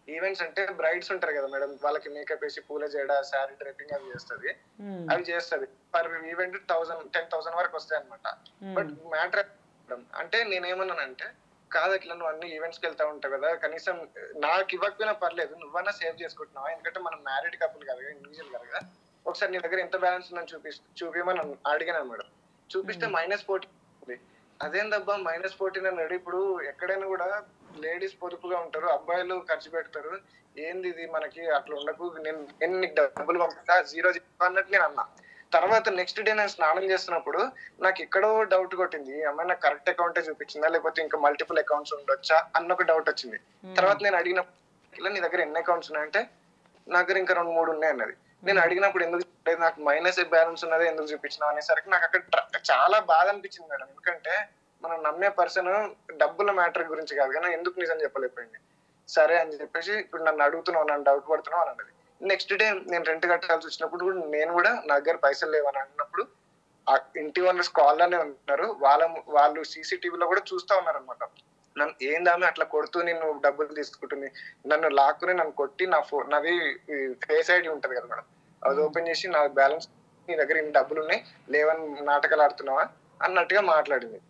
Events అంటే brides ఉంటారు కదా మేడం వాళ్ళకి మేకప్ వేసి పూల చేయడ శారీ డ్రెప్పింగ్ అవి చేస్తుంది మ్మ్. అవి చేస్తుంది per event thousand ten thousand వరకు వస్తాయి అనమాట బట్ మ్యాటర్ అంటే నేనేమన్నానంటే కాదు ఇట్లా నువ్వు అన్ని ఈవెంట్స్కి వెళ్తా ఉంటావు కదా కనీసం నాకు ఇవ్వకపోయినా పర్లేదు నువ్వన్నా సేవ్ చేసుకుంటున్నావా ఎందుకంటే మనం మ్యారీడ్ కపుల్ కదా ఇండివిజువల్ కదా కదా ఒకసారి నీ దగ్గర ఎంత బ్యాలెన్స్ ఉందని చూపి చూపించమని అన్- అడిగాను మేడం చూపిస్తే మైనస్ ఫోర్టీన్ ఉంది అదేందబ్బా మైనస్ ఫోర్టీన్ అన్నాడు ఇప్పుడు ఎక్కడైనా కూడా లేడీస్ పొదుపుగా ఉంటారు అబ్బాయిలు ఖర్చు పెడతారు ఏంది ఇది మనకి అట్లా ఉండకు నేను నేను నీకు డబ్బులు పంపిస్తా జీరో అన్నట్టు నేను అన్నా తర్వాత నెక్స్ట్ డే నేను స్నానం చేస్తున్నప్పుడు నాకు ఎక్కడో డౌట్ కొట్టింది ఈ అమ్మాయి నాకు కరెక్ట్ అకౌంటే చూపించిందా లేకపోతే ఇంకా మల్టిపుల్ అకౌంట్స్ ఉండొచ్చా అన్న ఒక డౌట్ వచ్చింది తర్వాత నేను అడిగిన ఇలా నీ దగ్గర ఎన్ని అకౌంట్స్ ఉన్నాయంటే నా దగ్గర ఇంకా రెండు మూడు ఉన్నాయి అన్నది నేను అడిగినప్పుడు ఎందుకు చెప్పలేదు? నాకు మైనస్ బ్యాలెన్స్ ఉన్నది ఎందుకు చూపించినావు అనేసరికి నాకు అక్కడ ట్ర- చాలా బాధ అనిపించింది మేడం ఎందుకంటే మనం నమ్మే పర్సన్ డబ్బుల మ్యాటర్ గురించి కాదు కానీ ఎందుకు నిజం చెప్పలేకపోయింది సరే అని చెప్పేసి ఇప్పుడు నన్ను అడుగుతున్నావు నన్ను డౌట్ పడుతున్నావు అని అన్నది నెక్స్ట్ డే నేను రెంట్ కట్టాల్సి వచ్చినప్పుడు కూడా నేను కూడా నా దగ్గర పైసలు లేవని అన్నప్పుడు ఆ ఇంటి ఓనర్స్ కాల్ లోనే ఉంటున్నారు వాళ్ళ వాళ్ళు సీసీటీవీలో కూడా చూస్తా ఉన్నారు అనమాట నన్ను ఏందామె అట్లా కొడుతూ నేను డబ్బులు తీసుకుంటుంది నన్ను లాక్కుని నన్ను కొట్టి నా ఫోన్ నాది ఫేస్ ఐడి ఉంటది కదా మేడం అది ఓపెన్ చేసి నా బ్యాలెన్స్ నీ దగ్గర ఇన్ని డబ్బులు ఉన్నాయి లేవని నాటకాలు ఆడుతున్నావా అన్నట్టుగా మాట్లాడింది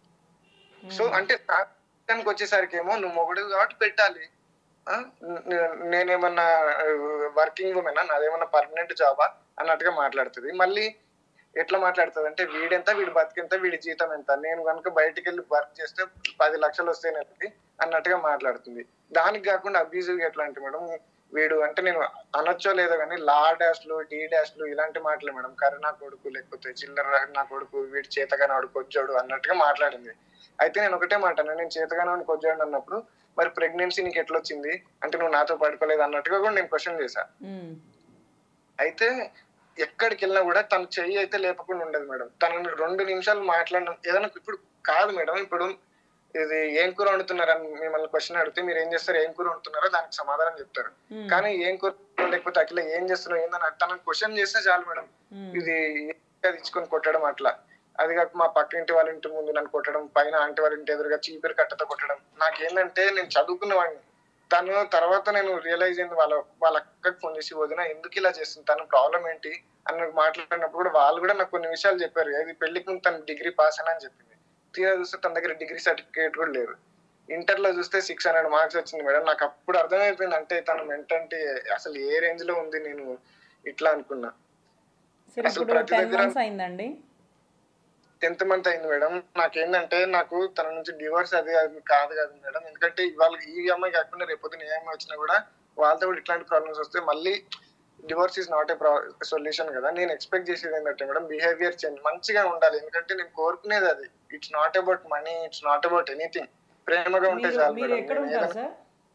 సో అంటే నాకు వచ్చేసరికి ఏమో నువ్వు మొగుడు కాబట్టి పెట్టాలి ఆ? నే- నేనేమన్నా వర్కింగ్ ఉమెనా నాదేమన్నా పర్మనెంట్ జాబా అన్నట్టుగా మాట్లాడుతుంది మళ్ళీ ఎట్లా మాట్లాడుతుంది అంటే వీడెంత వీడి బతికెంత వీడి జీతం ఎంత నేను కనుక బయటికి వెళ్ళి వర్క్ చేస్తే పది లక్షలు వస్తాయి నెలకి అన్నట్టుగా మాట్లాడుతుంది దానికి కాకుండా అబ్యూజివ్ ఎట్లా అంటే మేడం వీడు అంటే నేను అనొచ్చో లేదో కానీ లా డాష్లు డి డాష్లు ఇలాంటి మాటలు మేడం కరుణా కొడుకు లేకపోతే చిల్లర నా కొడుకు వీడి చేతగానే వాడు కొజ్జోడు అన్నట్టుగా మాట్లాడింది అయితే నేను ఒకటే మాట అన్నా, నేను చేతగానే వాడిని కొజ్జోడు అన్నప్పుడు మరి ప్రెగ్నెన్సీ నీకు ఎట్లా వచ్చింది అంటే నువ్వు నాతో పడుకోలేదు అన్నట్టుగా కూడా నేను క్వశ్చన్ చేశా మ్మ్. అయితే ఎక్కడికి వెళ్ళినా కూడా తన చెయ్యి అయితే లేపకుండా ఉండదు మేడం తనని రెండు నిమిషాలు మాట్లాడడం ఏదైనా ఇప్పుడు కాదు మేడం ఇప్పుడు ఇది ఏం కూర వండుతున్నారని మిమ్మల్ని క్వశ్చన్ అడిగితే మీరు ఏం చేస్తారు ఏం కూర వండుతున్నారో దానికి సమాధానం చెప్తారు మ్మ్. కానీ ఏం కూర లేకపోతే అఖిల ఏం చేస్తున్నావు ఏందని తనని క్వశ్చన్ చేస్తే చాలు మేడం మ్మ్. ఇది అది ఇచ్చుకొని కొట్టడం అట్లా అది కాక మా పక్క ఇంటి వాళ్ళ ఇంటి ముందు నన్ను కొట్టడం పైన ఆంటీ వాళ్ళ ఇంటి ఎదురుగా చీపిరి కట్టతో కొట్టడం నాకేంటంటే నేను చదువుకున్న వాడిని తను తర్వాత నేను రియలైజ్ అయింది వాళ్ళ వాళ్ళ అక్కకి ఫోన్ చేసి వదిన ఎందుకు ఇలా చేస్తుంది తన ప్రాబ్లం ఏంటి అని మాట్లాడినప్పుడు కూడా వాళ్ళు కూడా నాకు కొన్ని విషయాలు చెప్పారు అది పెళ్లికి ముందు తను డిగ్రీ పాస్ అని అని చెప్పింది తీరా చూస్తే తన దగ్గర డిగ్రీ సర్టిఫికేట్ కూడా లేదు ఇంటర్ లో చూస్తే సిక్స్ హండ్రెడ్ మార్క్స్ వచ్చింది మేడం నాకు అప్పుడు అర్థమైపోయింది అంటే తన మెంటంటే అసలు ఏ రేంజ్ లో ఉంది నేను ఇట్లా అనుకున్నా సరే అసలు ఇప్పుడు ప్రతి టెన్ దగ్గర- మంత్స్ అయిందండి టెన్త్ మంత్ అయింది మేడం నాకేంటంటే నాకు తన నుంచి డివోర్స్ అది అది కాదు కదా మేడం ఎందుకంటే ఇవాళ ఈ అమ్మాయి కాకుండా రేపొద్దున ఏ అమ్మాయి వచ్చినా కూడా వాళ్ళతో కూడా ఇట్లాంటి ప్రాబ్లమ్స్ వస్తే మళ్ళీ divorce is not a solution కదా నేను ఎక్స్పెక్ట్ చేసేది ఏంటంటే మేడం బిహేవియర్ చేంజ్ మంచిగా ఉండాలి ఎందుకంటే నేను కోరుకునేది అది it's not about money it's not about anything ప్రేమగా ఉంటే మీరు చాలు మీరు మేడం ఎక్కడ నేను ఉంటారు ఏదైనా- సార్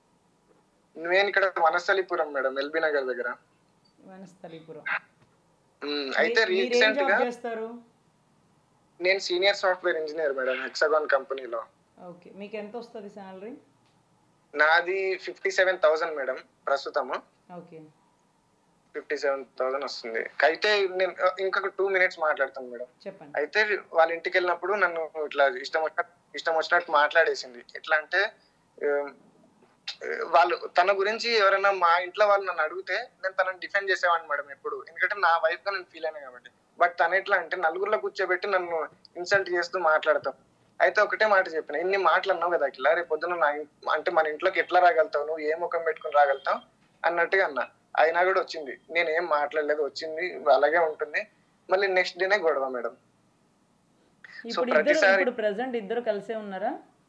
నేను ఇక్కడ వనస్థలిపురం మేడం ఎల్బీ నగర్ దగ్గర వనస్థలిపురం ఉమ్, అయితే మీ- మీరు ఏం రీసెంట్ గా జాబ్ చేస్తారు నేను senior software engineer madam Hexagon కంపెనీలో ఓకే మీకు ఎంత వస్తుంది శాలరీ నాది ఫిఫ్టీ సెవెన్ థౌసండ్ మేడం ప్రస్తుతము ఓకే ఫిఫ్టీ సెవెన్ థౌసండ్ వస్తుంది అయితే నేను ఇంకొక టూ మినిట్స్ మాట్లాడతాను మేడం చెప్పండి అయితే వాళ్ళ ఇంటికి వెళ్ళినప్పుడు నన్ను ఇట్లా ఇష్టం వచ్చినట్టు ఇష్టం వచ్చినట్టు మాట్లాడేసింది ఎట్లా అంటే ఆ, వాళ్ళు తన గురించి ఎవరైనా మా ఇంట్లో వాళ్ళు నన్ను అడిగితే నేను తనని డిఫెండ్ చేసేవాడిని మేడం ఎప్పుడు ఎందుకంటే నా వైఫ్ గా నేను ఫీల్ అయినా కాబట్టి బట్ తను ఎట్లా అంటే నలుగురిలో కూర్చోబెట్టి నన్ను ఇన్సల్ట్ చేస్తూ మాట్లాడతాం అయితే ఒకటే మాట చెప్పిన ఇన్ని మాటలు అన్నావు కదా ఇట్లా రేపు పొద్దున నా ఇన్- అంటే మన ఇంట్లోకి ఎట్లా రాగలుగుతావు నువ్వు ఏ ముఖం పెట్టుకుని రాగలుగుతావు అన్నట్టుగా అన్నా అయినా కూడా వచ్చింది నేను ఏం మాట్లాడలేదు వచ్చింది అలాగే ఉంటుంది మళ్ళీ నెక్స్ట్ డేనే గొడవ మేడం ఇప్పుడు ఇద్దరు ప్రతిసారి- ఇప్పుడు ప్రెసెంట్ ఇద్దరు కలిసే ఉన్నారా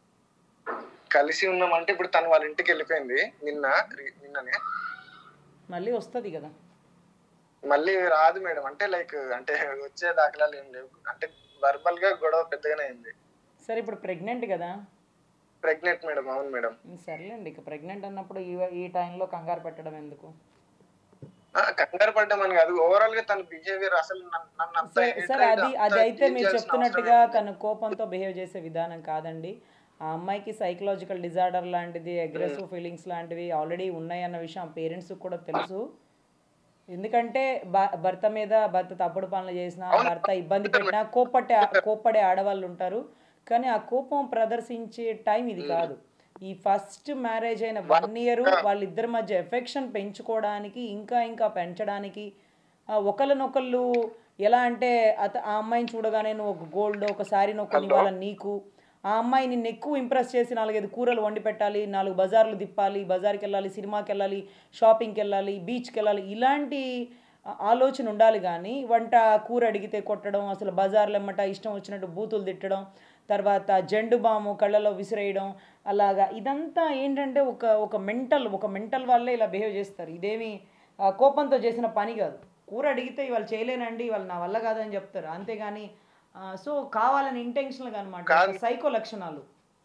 కలిసి ఉన్నామంటే ఇప్పుడు తను వాళ్ళ ఇంటికి వెళ్ళిపోయింది నిన్న రి- నిన్ననే మళ్ళీ వస్తుంది కదా మళ్ళీ రాదు మేడం అంటే లైక్ అంటే వచ్చే దాఖలాలు ఏం లేవు అంటే వర్బల్ గా గొడవ పెద్దగానే అయింది సరే ఇప్పుడు ప్రెగ్నెంట్ కదా ప్రెగ్నెంట్ మేడం అవును మేడం ఉమ్, సర్లేండి ఇక ప్రెగ్నెంట్ అన్నప్పుడు ఈ ఈ టైంలో కంగారు పెట్టడం ఎందుకు ఆ, కంగారు పడ్డం అని కాదు ఓవరాల్ గా తన బిహేవియర్ అసలు నన్ను నన్ను అంత సరే hatred, సరే అది అంత అది అయితే treat మీరు చేయాల్సిన చెప్తున్నట్టుగా అవసరం తను కోపంతో బిహేవ్ చేసే విధానం కాదండి ఆ అమ్మాయికి సైకలాజికల్ డిజార్డర్ లాంటిది అగ్రెసివ్ ఫీలింగ్స్ లాంటివి ఆల్రెడీ ఉన్నాయన్న విషయం పేరెంట్స్ కూడా తెలుసు ఎందుకంటే భ- భర్త మీద భర్త తప్పుడు పనులు చేసినా భర్త ఇబ్బంది పెట్టినా కోప్పట్టే కోప్పడే ఆడవాళ్ళు ఉంటారు కానీ ఆ కోపం ప్రదర్శించే టైం ఇది కాదు ఈ ఫస్ట్ మ్యారేజ్ అయిన వన్ ఇయర్ వాళ్ళిద్దరి మధ్య ఎఫెక్షన్ పెంచుకోవడానికి ఇంకా ఇంకా పెంచడానికి ఆ, ఒకళ్ళనొకళ్ళు ఎలా అంటే అత ఆ అమ్మాయిని చూడగానే నువ్వు ఒక గోల్డ్ ఒక శారీని ఒక ఇవ్వాలి నీకు ఆ అమ్మాయి నిన్ను ఎక్కువ ఇంప్రెస్ చేసి నాలుగైదు కూరలు వండి పెట్టాలి నాలుగు బజార్లు తిప్పాలి బజార్కి వెళ్ళాలి సినిమాకి వెళ్ళాలి షాపింగ్కి వెళ్ళాలి బీచ్కి వెళ్ళాలి ఇలాంటి ఆ- ఆలోచన ఉండాలి కానీ వంట కూర అడిగితే కొట్టడం అసలు బజార్లు ఎమ్మట ఇష్టం వచ్చినట్టు బూతులు తిట్టడం తర్వాత జెండు బాము కళ్ళలో విసిరేయడం అలాగా ఇదంతా ఏంటంటే ఒక ఒక మెంటల్ ఒక మెంటల్ వాళ్ళే ఇలా బిహేవ్ చేస్తారు ఇదేమి ఆ, కోపంతో చేసిన పని కాదు కూర అడిగితే ఇవాళ చేయలేనండి ఇవాళ నా వల్ల కాదని చెప్తారు అంతేగాని ఆ, సో కావాలని ఇంటెన్షనల్గా అనమాట సైకో లక్షణాలు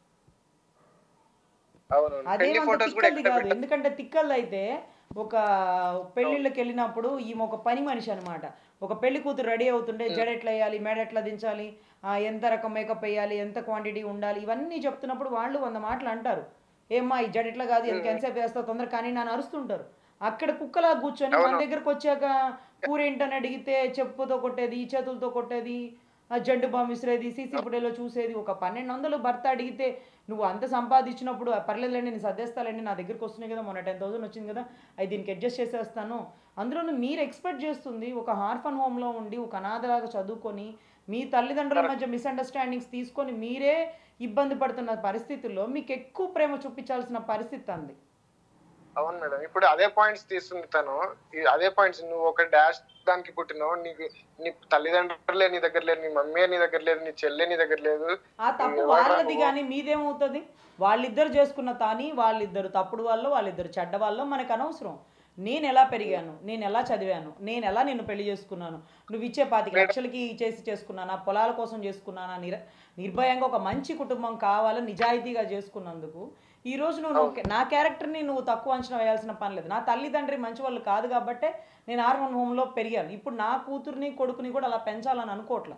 అవును పెళ్లి అదేమంత ఫొటోస్ కూడా తిక్కల్ది కాదు ఎందుకంటే తిక్కల్ది అయితే ఒక పెళ్ళిళ్ళకి వెళ్ళినప్పుడు ఈమె ఒక పని మనిషి అనమాట ఒక పెళ్లి కూతురు రెడీ అవుతుంటే జడ ఎట్లా వేయాలి మేడ ఎట్లా దించాలి ఆ, ఎంత రకం మేకప్ వేయాలి ఎంత క్వాంటిటీ ఉండాలి ఇవన్నీ చెప్తున్నప్పుడు వాళ్ళు వంద మాటలు అంటారు ఏమ్మా ఈ జడ ఎట్లా కాదు ఎంత ఎంతసేపు వేస్తావు తొందర కానీ నన్ను అరుస్తుంటారు అక్కడ కుక్కలా కూర్చొని మన దగ్గరకు వచ్చాక కూర ఏంటని అడిగితే చెప్పుతో కొట్టేది చేతులతో కొట్టేది ఆ జండు బామ్ విసిరేది సీసీ ఫుటేలో చూసేది ఒక పన్నెండు వందలు భర్త అడిగితే నువ్వు అంత సంపాదించినప్పుడు "ఆ, పర్లేదులేండి నేను సర్దేస్తాలేండి నా దగ్గరికి వస్తున్నాయి కదా మొన్న టెన్ థౌసండ్ వచ్చింది కదా అది దీనికి అడ్జస్ట్ చేసేస్తాను అందులోనూ మీరు ఎక్స్పెక్ట్ చేస్తుంది ఒక హార్ఫన్ హోమ్లో ఉండి ఒక అనాథలాగా చదువుకొని మీ తల్లిదండ్రుల మధ్య మిస్అండర్స్టాండింగ్స్ తీసుకొని మీరే ఇబ్బంది పడుతున్న పరిస్థితుల్లో మీకు ఎక్కువ ప్రేమ చూపించాల్సిన పరిస్థితి అంది అవును మేడం ఇప్పుడు అదే పాయింట్స్ తీస్తుంది తను ఈ అదే పాయింట్స్ నువ్వు ఒక డాష్ దానికి పుట్టినావు నీకు నీ తల్లిదండ్రులే నీ దగ్గర లేదు నీ మమ్మీ నీ దగ్గర లేదు నీ చెల్లె నీ దగ్గర లేదు ఆ తప్పు వాళ్ళది కానీ మీదేమవుతుంది వాళ్ళిద్దరు చేసుకున్న తాని వాళ్ళిద్దరు తప్పుడు వాళ్ళు వాళ్ళిద్దరు చెడ్డ వాళ్ళు మనకు అనవసరం నేను ఎలా పెరిగాను నేను ఎలా చదివాను నేను ఎలా నిన్ను పెళ్లి చేసుకున్నాను నువ్వు ఇచ్చే పాతిక లక్షలకి చేసి చేసుకున్నానా పొలాల కోసం చేసుకున్నానా నిర నిర్భయంగా ఒక మంచి కుటుంబం కావాలని నిజాయితీగా చేసుకున్నందుకు ఈ రోజు నువ్వు నువ్వు- నా క్యారెక్టర్ని నువ్వు తక్కువ అంచనా వేయాల్సిన పని లేదు నా తల్లిదండ్రి మంచి వాళ్ళు కాదు కాబట్టే నేను ఆర్మన్ హోమ్లో పెరిగాను ఇప్పుడు నా కూతుర్ని కొడుకుని కూడా అలా పెంచాలని అనుకోవట్లా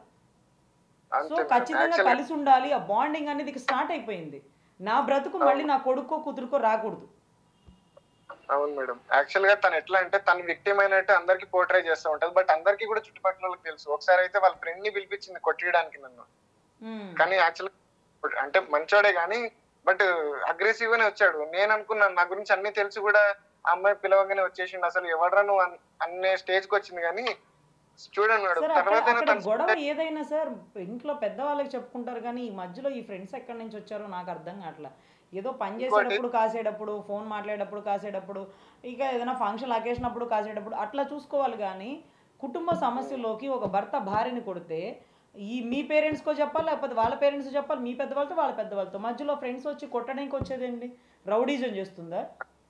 సో అంతే ఖచ్చితంగా కలిసి ఉండాలి ఆ బాండింగ్ అనేది ఇక స్టార్ట్ అయిపోయింది నా బ్రతుకు మళ్ళీ నా కొడుకో కూతురుకో రాకూడదు అవును మేడం యాక్చువల్ గా తను ఎట్లా అంటే తను విక్టిమ్ అయినట్టు అందరికి పోర్ట్రే చేస్తూ ఉంటది బట్ అందరికి కూడా చుట్టుపక్కల వాళ్ళకి తెలుసు ఒకసారి అయితే వాళ్ళ ఫ్రెండ్ ని పిలిపించింది కొట్టేయడానికి నన్ను మ్మ్. కానీ యాక్చువల్ అంటే మంచోడే కానీ బట్ అగ్రెసివ్ గానే వచ్చాడు నేను అనుకున్నాను నా గురించి అన్ని తెలిసి కూడా ఆ అమ్మాయి పిలవగానే వచ్చేసిండు అసలు ఎవడరా నువ్వు అన్- అనే స్టేజ్ కి వచ్చింది కానీ చూడండి మేడం సార్ అక్కడ తర్వాత అక్కడ గొడవ ఏదైనా సార్ ఇంట్లో పెద్దవాళ్ళకి చెప్పుకుంటారు కానీ ఈ మధ్యలో ఈ ఫ్రెండ్స్ ఎక్కడి నుంచి వచ్చారో నాకు అర్థం కావట్లా ఏదో పని చేసేటప్పుడు కాసేటప్పుడు ఫోన్ మాట్లాడేటప్పుడు కాసేటప్పుడు ఇక ఏదైనా ఫంక్షన్ అకేసినప్పుడు కాసేటప్పుడు అట్లా చూసుకోవాలి కానీ కుటుంబ సమస్యలోకి ఒక భర్త భార్యని కొడితే ఈ మీ పేరెంట్స్కో చెప్పాలి లేకపోతే వాళ్ళ పేరెంట్స్ చెప్పాలి మీ పెద్దవాళ్ళతో వాళ్ళ పెద్దవాళ్ళతో మధ్యలో ఫ్రెండ్స్ వచ్చి కొట్టడానికి వచ్చేదేంటి రౌడీజం చేస్తుందా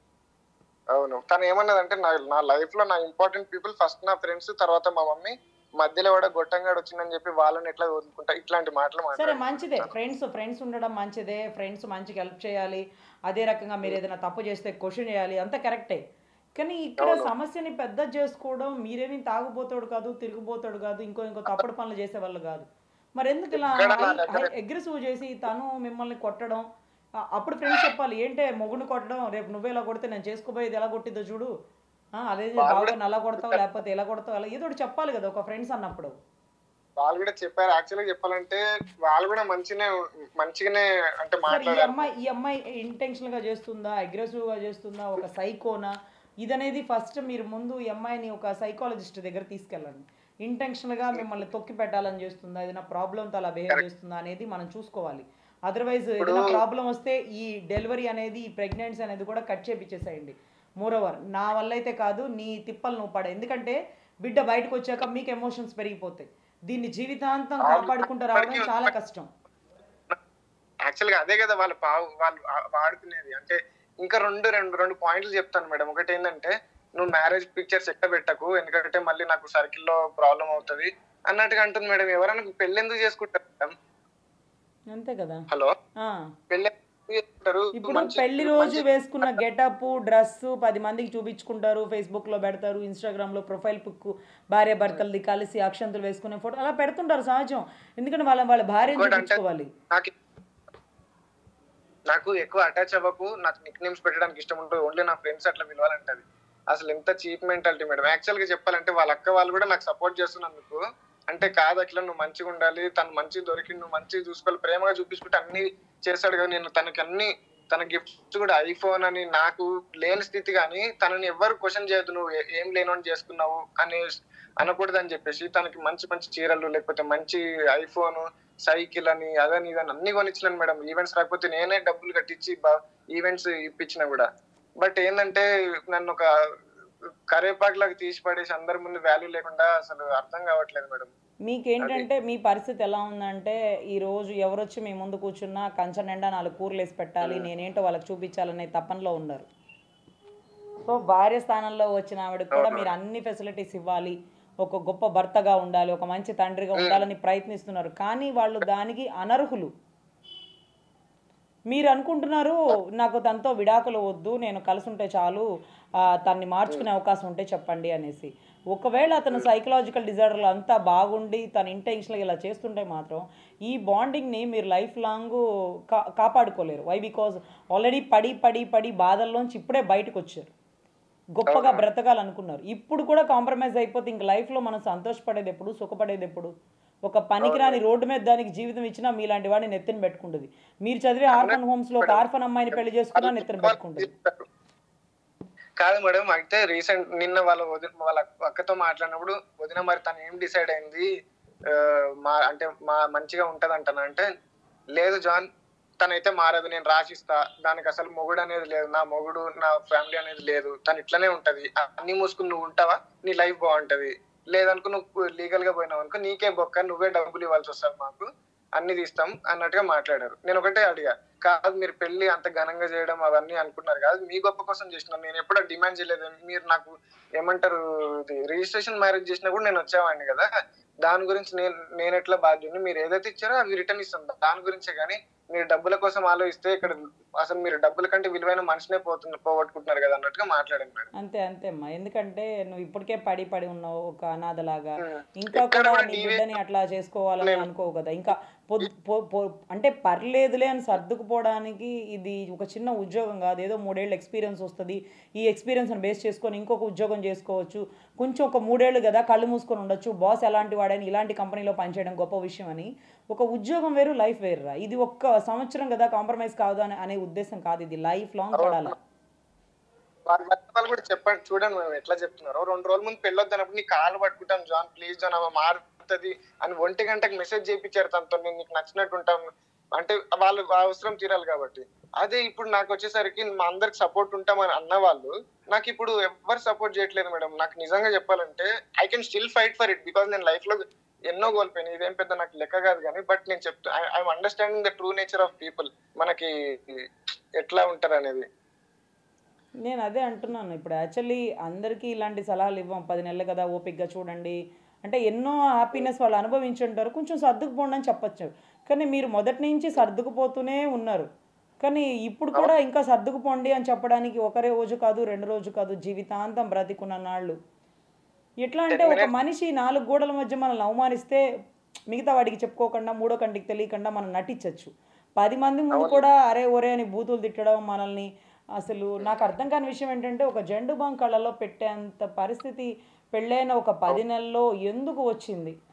అవును తను ఏమన్నదంటే నా నా లైఫ్ లో నా ఇంపార్టెంట్ పీపుల్ ఫస్ట్ నా ఫ్రెండ్స్ తర్వాత మా మమ్మీ మధ్యలో కూడా గొట్టంగాడు వచ్చిందని చెప్పి వాళ్ళని ఎట్లా వదులుకుంటా ఇట్లాంటి మాటలు సరే మాట్లాడారు మంచిదే ఫ్రెండ్స్ ఫ్రెండ్స్ ఉండడం మంచిదే ఫ్రెండ్స్ మంచిగా హెల్ప్ చేయాలి అదే రకంగా మీరు ఏదైనా తప్పు చేస్తే క్వశ్చన్ చేయాలి అంతా కరెక్టే కానీ ఇక్కడ సమస్యని పెద్ద చేసుకోవడం మీరేమి తాగుపోతాడు కాదు తిరిగిపోతాడు కాదు ఇంకో ఇంకో తప్పుడు పనులు చేసే వాళ్ళు కాదు మరి ఎందుకు ఇలా అగ్రెసివ్ చేసి తను మిమ్మల్ని కొట్టడం ఆ, అప్పుడు ఫ్రెండ్స్ చెప్పాలి ఏంటే మొగుడిని కొట్టడం రేపు నువ్వే ఇలా కొడితే నేను చేసుకోబోయేది ఎలా కొట్టిద్దో చూడు ఆ, అదే బాగా అలా కొడతావు లేకపోతే ఎలా కొడతావు అలా ఏదో ఒకటి చెప్పాలి కదా ఒక ఫ్రెండ్స్ అన్నప్పుడు వాళ్ళు కూడా చెప్పారు యాక్చువల్గా చెప్పాలంటే వాళ్ళు కూడా మంచిగానే మంచిగానే అంటే మరి ఈ మాట్లాడారు అమ్మాయి ఈ అమ్మాయి ఇంటెన్షనల్ గా చేస్తుందా అగ్రెసివ్ గా చేస్తుందా ఒక సైకోనా ఇదనేది ఫస్ట్ మీరు ముందు ఈ అమ్మాయిని ఒక సైకాలజిస్ట్ దగ్గర తీసుకెళ్ళండి ఇంటెన్షనల్ గా మిమ్మల్ని తొక్కి పెట్టాలని చేస్తుందా ఏదైనా ప్రాబ్లంతో అలా బిహేవ్ చేస్తుందా అనేది మనం చూసుకోవాలి అదర్వైజ్ ఏదైనా ప్రాబ్లం వస్తే ఈ డెలివరీ అనేది ఈ ప్రెగ్నెన్సీ అనేది కూడా కట్ చేపించేసేయండి మోర్ ఓవర్ నా వల్ల అయితే కాదు నీ తిప్పలు నువ్వు పడ ఎందుకంటే బిడ్డ బయటకు వచ్చాక మీకు ఎమోషన్స్ పెరిగిపోతాయి దీన్ని జీవితాంతం కాపాడుకుంటూ రావడం చాలా కష్టం యాక్చువల్ గా అదే కదా వాళ్ళు పావు వాళ్ళు ఆ- వాడుకునేది అంటే ఇంకా రెండు రెండు రెండు పాయింట్లు చెప్తాను మేడం ఒకటి ఏంటంటే నువ్వు మ్యారేజ్ పిక్చర్స్ ఎక్కడ పెట్టకు ఎందుకంటే మళ్ళీ నాకు సర్కిల్ లో ప్రాబ్లం అవుతుంది అన్నట్టుగా అంటుంది మేడం ఎవరైనా పెళ్లి ఎందుకు చేసుకుంటారు మేడం అంతే కదా హలో ఆ. పెళ్లి ఎందుకు చేసుకుంటారు ఇప్పుడు మంచి- పెళ్లి రోజు వేసుకున్న గెటప్ డ్రెస్ పది మందికి చూపించుకుంటారు ఫేస్బుక్ లో పెడతారు ఇన్స్టాగ్రామ్ లో ప్రొఫైల్ పిక్ భార్య భర్తలది కలిసి అక్షంతలు వేసుకునే ఫోటో అలా పెడుతుంటారు సహజం ఎందుకంటే వాళ్ళ వాళ్ళ భార్యను ఇంకోటి అంటే- చూపించుకోవాలి నాకు నాకు ఎక్కువ అటాచ్ అవ్వకు నాకు నిక్ నేమ్స్ పెట్టడానికి ఇష్టం ఉంటుంది ఓన్లీ నా ఫ్రెండ్స్ అట్లా పిలవాలంటది అసలు ఎంత చీప్ మెంటాలిటీ మేడం యాక్చువల్ గా చెప్పాలంటే వాళ్ళ అక్క వాళ్ళు కూడా నాకు సపోర్ట్ చేస్తున్నందుకు అంటే కాదు అట్లా నువ్వు మంచిగా ఉండాలి తను మంచి దొరికి నువ్వు మంచిగా చూసుకోవాలి ప్రేమగా చూపించుకుంటే అన్ని చేస్తాడు కదా నేను తనకి అన్ని తన గిఫ్ట్స్ కూడా ఐఫోన్ అని నాకు లేని స్థితి కానీ తనని ఎవ్వరు క్వశ్చన్ చేయొద్దు నువ్వు ఏ- ఏం లేనోని చేసుకున్నావు అని అనకూడదని చెప్పేసి తనకి మంచి మంచి చీరలు లేకపోతే మంచి ఐఫోన్ సైకిల్ అని అదని ఇదని అన్ని కొనిచ్చినాను మేడం ఈవెంట్స్ రాకపోతే నేనే డబ్బులు కట్టించి ఈవెంట్స్ ఇప్పించినా కూడా బట్ ఏంటంటే నన్ను ఒక కరేపాకులాగా తీసి పడేసి అందరి ముందు వాల్యూ లేకుండా అసలు అర్థం కావట్లేదు మేడం మీకేంటంటే మీ పరిస్థితి ఎలా ఉందంటే ఈ రోజు ఎవరొచ్చి మీ ముందు కూర్చున్నా కంచ నిండా నాలుగు కూరలు వేసి పెట్టాలి నేనేంటో వాళ్ళకి చూపించాలనే తపనలో ఉన్నారు సో భార్య స్థానంలో వచ్చిన ఆవిడకి కూడా మీరు అన్ని ఫెసిలిటీస్ ఇవ్వాలి ఒక గొప్ప భర్తగా ఉండాలి ఒక మంచి తండ్రిగా ఉండాలని ప్రయత్నిస్తున్నారు కానీ వాళ్ళు దానికి అనర్హులు మీరు అనుకుంటున్నారు నాకు తనతో విడాకులు వద్దు నేను కలిసి ఉంటే చాలు ఆ, తన్ని మార్చుకునే అవకాశం ఉంటే చెప్పండి అనేసి ఒకవేళ అతను సైకలాజికల్ డిజార్డర్లు అంతా బాగుండి తన ఇంటెన్షన్గా ఇలా చేస్తుంటే మాత్రం ఈ బాండింగ్ని మీరు లైఫ్ లాంగ్ కా కాపాడుకోలేరు వై బికాజ్ ఆల్రెడీ పడి పడి పడి బాధల్లోంచి ఇప్పుడే బయటకు వచ్చారు గొప్పగా బ్రతకాలనుకున్నారు ఇప్పుడు కూడా కాంప్రమైజ్ అయిపోతే ఇంక లైఫ్లో మనం సంతోషపడేది ఎప్పుడు సుఖపడేది ఎప్పుడు ఒక పనికిరాని రోడ్డు మీద దానికి జీవితం ఇచ్చినా మీలాంటి వాడిని నెత్తిన పెట్టుకుంటుంది మీరు చదివే ఆర్ఫన్ హోమ్స్లో ఒక ఆర్ఫన్ అమ్మాయిని పెళ్లి చేసుకున్నా నెత్తిన పెట్టుకుంటుంది కాదు మేడం అయితే రీసెంట్ నిన్న వాళ్ళ వదిన వాళ్ళ అక్కతో మాట్లాడినప్పుడు వదిన మరి తను ఏం డిసైడ్ అయింది ఆ, మా అంటే మా మంచిగా ఉంటది అంటాను అంటే లేదు జాన్ తనైతే మారదు నేను రాసిస్తా దానికి అసలు మొగుడు అనేది లేదు నా మొగుడు నా ఫ్యామిలీ అనేది లేదు తను ఇట్లనే ఉంటది అన్ని మూసుకుని నువ్వు ఉంటావా నీ లైఫ్ బాగుంటది లేదనుకో నువ్వు లీగల్ గా పోయినావు అనుకో నీకే బొక్క నువ్వే డబ్బులు ఇవ్వాల్సి వస్తుంది మాకు అన్ని తీస్తాం అన్నట్టుగా మాట్లాడారు నేను ఒకటే అడిగా కాదు మీరు పెళ్లి అంత ఘనంగా చేయడం అవన్నీ అనుకున్నారు కాదు మీ గొప్ప కోసం చేసినాను నేను ఎప్పుడో డిమాండ్ చేయలేదు మీరు నాకు ఏమంటారు రిజిస్ట్రేషన్ మ్యారేజ్ చేసినా కూడా నేను వచ్చేవాడిని కదా దాని గురించి నేను నేను ఎట్లా బాధ్యుని మీరు ఏదైతే ఇచ్చారో అవి రిటర్న్ ఇస్తాం దాని గురించే కానీ మీరు డబ్బుల కోసం ఆలోచిస్తే ఇక్కడ అసలు మీరు డబ్బుల కంటే విలువైన మనిషినే పోతున్న పోగొట్టుకుంటున్నారు కదా అన్నట్టుగా మాట్లాడాను మేడం అంతే అంతే అమ్మా ఎందుకంటే నువ్వు ఇప్పటికే పడి పడి ఉన్నావు ఒక అనాథలాగా ఉమ్. ఇంకా ఎక్కడ కూడా కూడా నీ నీవే- బిడ్డని అట్లా చేసుకోవాలని అనుకోవు కదా ఇంకా పొద్దు పొ- పొ- అంటే పర్లేదులే అని సర్దుకుపోవడానికి ఇది ఒక చిన్న ఉద్యోగం కాదు ఏదో మూడేళ్ళు ఎక్స్పీరియన్స్ వస్తుంది ఈ ఎక్స్పీరియన్స్ని బేస్ చేసుకొని ఇంకొక ఉద్యోగం చేసుకోవచ్చు కొంచెం ఒక మూడేళ్ళు కదా కళ్ళు మూసుకొని ఉండొచ్చు బాస్ ఎలాంటి వాడని ఇలాంటి కంపెనీలో పనిచేయడం గొప్ప విషయం అని ఒక ఉద్యోగం వేరు లైఫ్ వేరురా ఇది ఒక్క సంవత్సరం కదా కాంప్రమైజ్ కాదు అని అనే ఉద్దేశం కాదు ఇది లైఫ్ లాంగ్ పడాలి వాళ్ళ భర్త వాళ్ళు కూడా చెప్పండి చూడండి మేము ఎట్లా చెప్తున్నారో రెండు రోజుల ముందు పెళ్ళొద్దు అన్నప్పుడు నీ కాలు పట్టుకుంటాం జాన్ ప్లీజ్ జాన్ ఆమె మారుతుంది అని ఒంటి గంటకి మెసేజ్ చేయించారు తనతో నేను నీకు నచ్చినట్టు ఉంటాం అంటే వాళ్ళు అవసరం తీరాలి కాబట్టి అదే ఇప్పుడు నాకు వచ్చేసరికి మా అందరికి సపోర్ట్ ఉంటామని అన్న వాళ్ళు నాకు ఇప్పుడు ఎవరు సపోర్ట్ చేయట్లేదు మేడం నాకు నిజంగా చెప్పాలంటే I can still fight for it because నేను లైఫ్ లో ఎన్నో కోల్పోయాను ఇదేం పెద్ద నాకు లెక్క కాదు కానీ బట్ నేను చెప్తా I'm understanding the true nature of people మనకి ఎట్లా ఉంటారు అనేది నేను అదే అంటున్నాను ఇప్పుడు యాక్చువల్లీ అందరికీ ఇలాంటి సలహాలు ఇవ్వం పది నెలలు కదా ఓపిక్గా చూడండి అంటే ఎన్నో హ్యాపీనెస్ వాళ్ళు అనుభవించి ఉంటారు కొంచెం సర్దుకుపోండి అని చెప్పొచ్చు కానీ మీరు మొదటి నుంచి సర్దుకుపోతూనే ఉన్నారు కానీ ఇప్పుడు కూడా ఇంకా సర్దుకుపోండి అని చెప్పడానికి ఒకరే రోజు కాదు రెండు రోజు కాదు జీవితాంతం బ్రతికున్న నాళ్ళు ఎట్లా అంటే ఒక మనిషి నాలుగు గోడల మధ్య మనల్ని అవమానిస్తే మిగతా వాడికి చెప్పుకోకుండా మూడో కంటికి తెలియకుండా మనం నటించవచ్చు పది మంది ముందు కూడా అరే ఒరే అని బూతులు తిట్టడం మనల్ని అసలు నాకు అర్థం కాని విషయం ఏంటంటే ఒక జెండు బాంగ్ కళ్ళలో పెట్టేంత పరిస్థితి పెళ్ళైన ఒక పది నెలల్లో ఎందుకు వచ్చింది